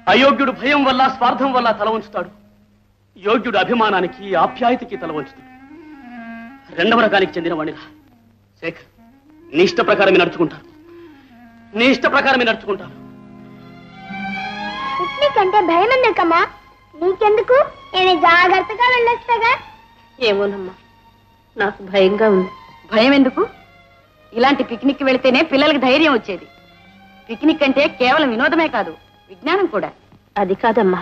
అయోగ్యుడు భయం వల్ల స్వార్థం వల్ల తల ఉంచుతాడు యోగ్యుడు అభిమానానికి ఆప్యాయతకి తల వంచుతాడు రెండవ రకానికి చెందిన వాణిరా శేఖర్ నీ ఇష్ట ప్రకారమే నడుచుకుంటాను నీ ఇష్ట ప్రకారమే నడుచుకుంటాను పిక్నిక్ అంటే భయం ఎందుకమ్మా నీకెందుకు నేను జాగ్రత్తగా వెళ్ళొస్తాగా ఏమోనమ్మా నాకు భయంగా ఉంది భయం ఎందుకు ఇలాంటి పిక్నిక్ వెళితేనే పిల్లలకి ధైర్యం వచ్చేది పిక్నిక్ అంటే కేవలం వినోదమే కాదు విజ్ఞానం కూడా అది కాదమ్మా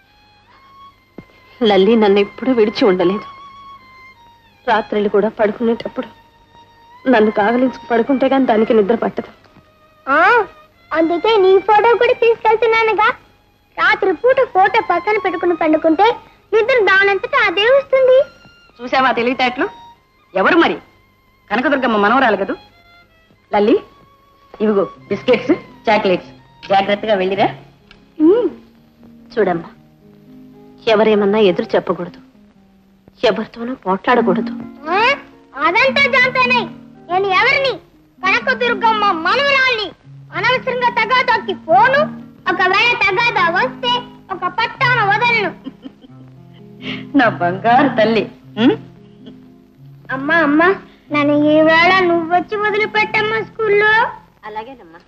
లల్లి నన్ను ఎప్పుడూ విడిచి ఉండలేదు రాత్రులు కూడా పడుకునేటప్పుడు నన్ను కాగలించుకు పడుకుంటే కానీ దానికి నిద్ర పట్టదు ఆ, అందుకే నీ ఫోటో కూడా తీసుకెళ్తున్నానుగా రాత్రి పూట ఫోటో పక్కన పెట్టుకుని పండుకుంటే నిద్ర దానంతటా అదే వస్తుంది చూసావా తెలివితేటలు ఎవరు మరి కనకదుర్గమ్మ మనవరాలు కదూ లల్లి ఇవిగో బిస్కెట్స్ చాక్లెట్స్ జాగ్రత్తగా వెళ్ళిరా చూడమ్మా ఎవరేమన్నా ఎదురు చెప్పకూడదు ఎవరితోనూ పోట్లాడకూడదు ఆ, అదంతా జాంతానే నేను ఎవరిని కనకదుర్గమ్మ మనవరాల్ని అనవసరంగా తగాదాకి పోను ఒకవేళ తగాదా వస్తే ఒక పట్టాన వదలను నా బంగారు తల్లి ఉం? అమ్మా అమ్మా నన్ను ఈ వేళ నువ్వు వచ్చి వదిలిపెట్టమ్మా స్కూల్లో అలాగేనమ్మా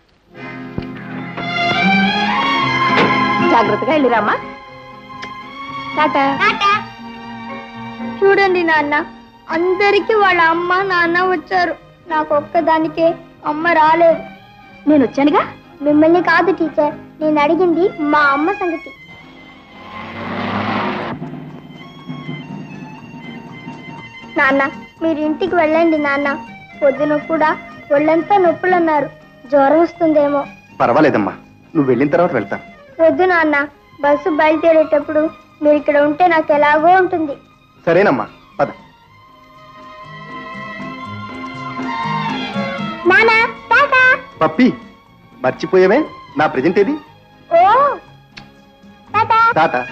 జాగ్రత్తగా వెళ్ళిరామ్మా టాటా చూడండి నాన్న అందరికి వాళ్ళ అమ్మ నాన్న వచ్చారు నాకు ఒక్కదానికే అమ్మ రాలేదు నేను వచ్చానుగా మిమ్మల్ని కాదు టీచర్ నేను అడిగింది మా అమ్మ సంగతి నాన్న మీరు ఇంటికి వెళ్ళండి నాన్న పొద్దున కూడా ఒళ్ళంతా నొప్పులు అన్నారు జ్వరం వస్తుందేమో పర్వాలేదమ్మా నువ్వు వెళ్ళిన తర్వాత వెళ్తాను వద్దు నాన్న బస్సు బయలుదేరేటప్పుడు మీరు ఇక్కడ ఉంటే నాకు ఎలాగో ఉంటుంది సరేనమ్మా పద నానా టాటా పప్పి మర్చిపోయావే నా ప్రజెంట్ ఏది ఓ టాటా టాటా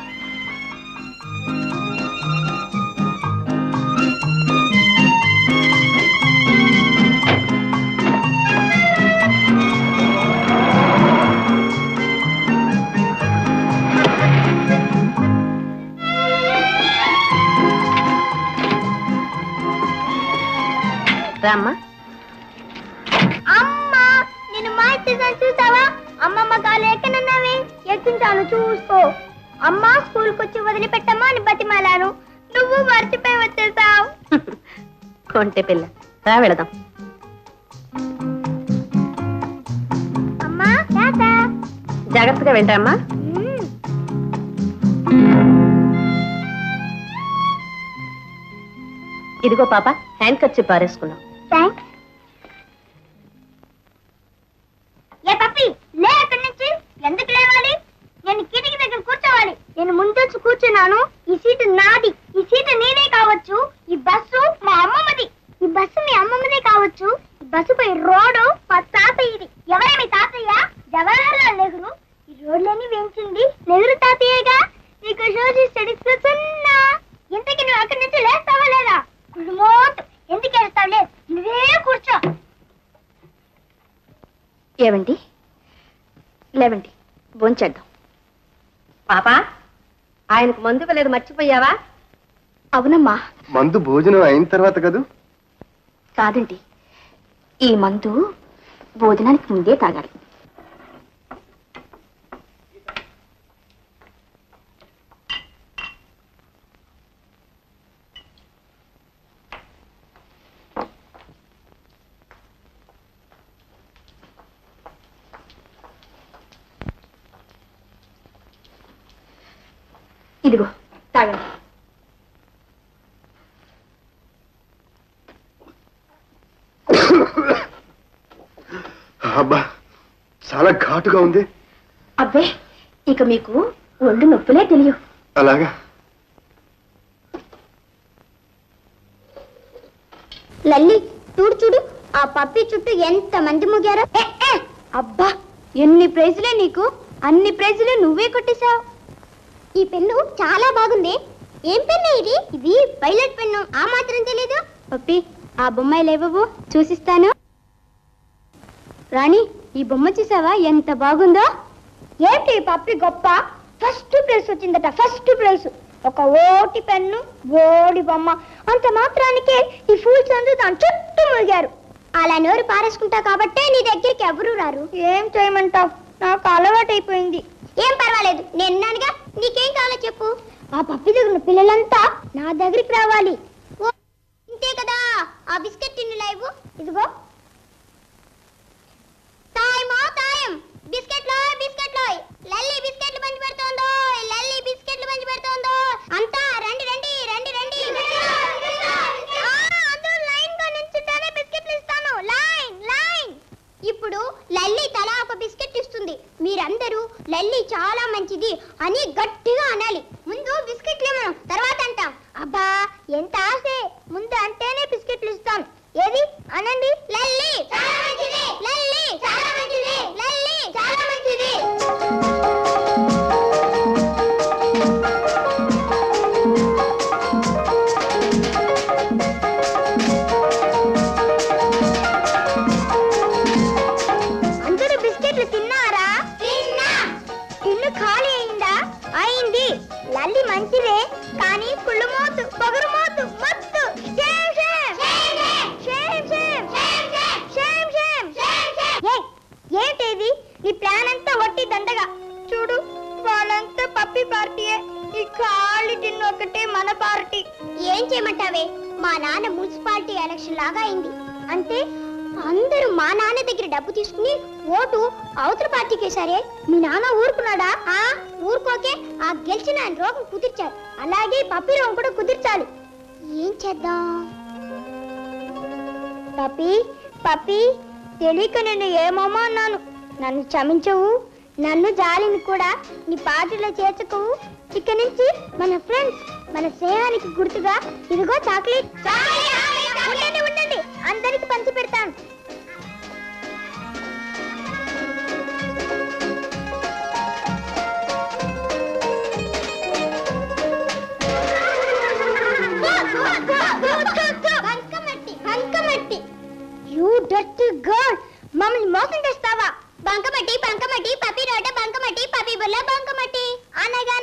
రామ్మా అమ్మా నేను మార్చేసాను చూసావా అమ్మమ్మ కాలు ఎక్కనన్నావే ఎక్కించాను చూసుకో అమ్మా స్కూల్కి వచ్చి వదిలిపెట్టమ్మా అని బతిమాలాను నువ్వు మర్చిపోయి వచ్చేసావు కొంటె పిల్ల రా వెళదాం అమ్మా టాటా జాగ్రత్తగా వెళ్ళరామ్మా మ్మ్. ఇదిగో పాప హ్యాండ్ కచ్చి పారేసుకున్నాం థ్యాంక్స్ ఏ పప్పి లే అక్కడి నుంచి ఎందుకు లేవాలి నేను కిటికీ దగ్గర కూర్చోవాలి నేను ముందొచ్చి కూర్చున్నాను ఈ సీటు నాది ఈ సీటు నీదే కావచ్చు ఈ బస్సు మా అమ్మమ్మది ఈ బస్సు మీ అమ్మమ్మదే కావచ్చు ఈ బస్సు పై రోడ్డు మా తాతయ్యది ఎవరే మీ తాతయ్య జవహర్లాల్ నెహ్రూ ఈ రోడ్లన్నీ వేయించింది నెహ్రూ తాతయ్యగా నీకు రోజు స్టడీస్ కూర్చున్నా ఇంతకి నువ్వు అక్కడి నుంచి లేస్తావా లేదా కుడుమోత్ ఎందుకు వేస్తావులే నువ్వే కూర్చో ఏవండి లేవండి భోంచేద్దాం పాప ఆయనకు మందు ఇవ్వలేదు మర్చిపోయావా అవునమ్మా మందు భోజనం అయిన తర్వాత కదూ కాదండి ఈ మందు భోజనానికి ముందే తాగాలి ఇదిగో తాగండి అబ్బా చాలా ఘాటుగా ఉంది అబ్బే ఇక మీకు ఒళ్ళు నొప్పులే తెలియవు అలాగా లల్లి చూడు చూడు ఆ పప్పి చుట్టూ ఎంత మంది ముగారో ఏ, ఏ, అబ్బా ఎన్ని ప్రైజులే నీకు అన్ని ప్రైజులు నువ్వే కొట్టేశావు ఈ పెన్ను చాలా బాగుంది ఏం పెన్ను ఇది ఇది పైలట్ పెన్ను ఆ మాత్రం తెలీదు పప్పి ఆ బొమ్మ లేవవు చూసిస్తాను రాణి ఈ బొమ్మ చూసావా ఎంత బాగుందో ఏంటి ఈ పప్పి గొప్ప ఫస్ట్ ప్రైజ్ వచ్చిందట ఫస్ట్ ప్రైజ్ ఒక ఓటి పెన్ను ఓడి బొమ్మ అంత మాత్రానికే ఈ ఫూల్స్ అందరూ దాని చుట్టూ మురిగారు అలా నోరు పారేసుకుంటావు కాబట్టే నీ దగ్గరికి ఎవరు రారు ఏం చేయమంటావు నాకు అలవాటైపోయింది ఏం పర్వాలేదు నేనున్నానుగా నీకేం కావాలో చెప్పు ఆ పప్పి దగ్గర ఉన్న పిల్లలంతా నా దగ్గరికి రావాలి ఓ, ఇంతే కదా ఆ బిస్కెట్ తిన్ను లైవ్ ఇదిగో తాయమో తాయం బిస్కెట్లో బిస్కెట్లో లల్లి బిస్కెట్లు పంచి పెడుతోందో లల్లి బిస్కెట్లు పంచి పెడుతోందో అంతా రండి రండి రండి రండి ఆ, అందరూ లైన్ గా నిల్చుంటేనే బిస్కెట్లు ఇస్తాను లైన్ లైన్ ఇప్పుడు లల్లి తలా ఒక బిస్కెట్ ఇస్తుంది మీరందరూ లల్లి చాలా మంచిది అని గట్టిగా అనాలి ముందు బిస్కెట్లు ఇవ్వను తర్వాత అంటాం అబ్బా ఎంత ఆశే ముందు అంటేనే బిస్కెట్లు ఇస్తాను ఏది అనండి లల్లి చాలా మంచిది లల్లి చాలా మంచిది లల్లి చాలా మంచిది అందరూ బిస్కెట్లు తిన్నారా తిన్నా ఇల్లు ఖాళీ అయిందా అయింది లల్లి మంచిదే కానీ కుళ్ళు మోతు పొగరు మోతు మత్తు shame shame shame shame shame ఏయ్, ఏంటిది నీ ప్లాన్ అంతా వట్టి దండగా చూడు వాళ్ళంతా పప్పి పార్టీయే ఈ ఖాళీ టిన్ ఒకటే మన పార్టీ ఏం చేయమంటావే మా నాన్న మున్సిపాలిటీ ఎలక్షన్ లాగా అయింది అంటే అందరూ మా నాన్న దగ్గర డబ్బు తీసుకుని ఓటు అవతల పార్టీకి వేశారే మీ నాన్న ఊరుకున్నాడా ఆ ఊరుకోకే ఆ గెలిచిన ఆయన రోగం కుదిర్చారు అలాగే ఈ పప్పి రోగం కూడా కుదిర్చాలి ఏం చేద్దాం పప్పి పప్పి తెలియక నేను ఏమమ్మా అన్నాను నన్ను క్షమించవు నన్ను జాలిని కూడా నీ పార్టీలో చేర్చుకోవు ఇక నుంచి మన ఫ్రెండ్స్ మన స్నేహానికి గుర్తుగా ఇదిగో చాక్లెట్ ఉండండి ఉండండి అందరికి పంచి పెడతాను బంకమట్టి బంకమట్టి యూ డర్టీ గర్ల్ మమ్మల్ని మోసం చేస్తావా బంకమట్టి బంకమట్టి పపి రోట బంకమట్టి పపి బుల్ల బంకమట్టి అనగా